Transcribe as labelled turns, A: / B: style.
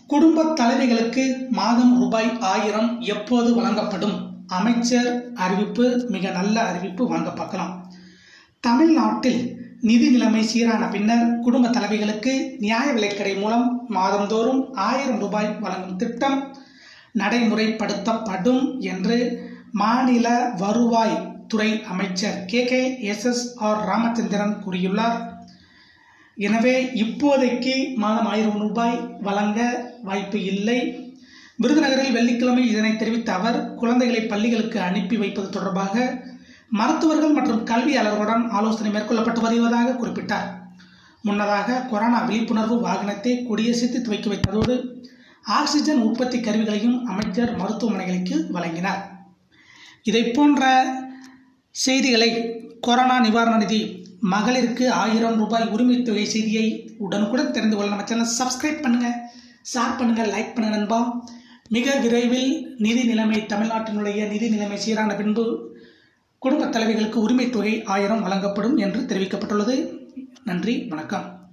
A: குடும்ப தலைவிகளுக்கு மாதம் ரூபாய் ஆயிரம் எப்போது வழங்கப்படும் அமைச்சர் அறிவிப்பு மிக நல்ல அறிவிப்பு வாங்க பார்க்கலாம் தமிழ்நாட்டில் நிதி நிலைமை சீரான பின்னர் குடும்ப தலைவிகளுக்கு நியாய விலைக்கடை மூலம் மாதந்தோறும் ஆயிரம் ரூபாய் வழங்கும் திட்டம் நடைமுறைப்படுத்தப்படும் என்று மாநில வருவாய் துறை அமைச்சர் K K S S R Ramachandran கூறியுள்ளார் எனவே இப்போதைக்கு மாதம் ஆயிரம் ரூபாய் வழங்க வாய்ப்பு இல்லை விருதுநகரில் வெள்ளிக்கிழமை இதனை தெரிவித்த அவர் குழந்தைகளை பள்ளிகளுக்கு அனுப்பி வைப்பது தொடர்பாக மருத்துவர்கள் மற்றும் கல்வியாளர்களுடன் ஆலோசனை மேற்கொள்ளப்பட்டு வருவதாக குறிப்பிட்டார் முன்னதாக கொரோனா விழிப்புணர்வு வாகனத்தை கொடியசைத்து துவக்கி வைத்ததோடு ஆக்சிஜன் உற்பத்தி கருவிகளையும் அமைச்சர் மருத்துவமனைகளுக்கு வழங்கினார் இதை போன்ற செய்திகளை கொரோனா நிவாரண நிதி மகளிருக்கு ஆயிரம் ரூபாய் உரிமைத் தொகை செய்தியை உடனுக்குடன் தெரிந்து கொள்ள நம்ம சேனல் சப்ஸ்கிரைப் பண்ணுங்க ஷேர் பண்ணுங்க லைக் பண்ணுங்க நண்பா மிக விரைவில் நிதி நிலைமை தமிழ்நாட்டினுடைய நிதி நிலைமை சீரான பின்பு குடும்பத் தலைவிகளுக்கு உரிமைத் தொகை ஆயிரம் வழங்கப்படும் என்று தெரிவிக்கப்பட்டுள்ளது நன்றி வணக்கம்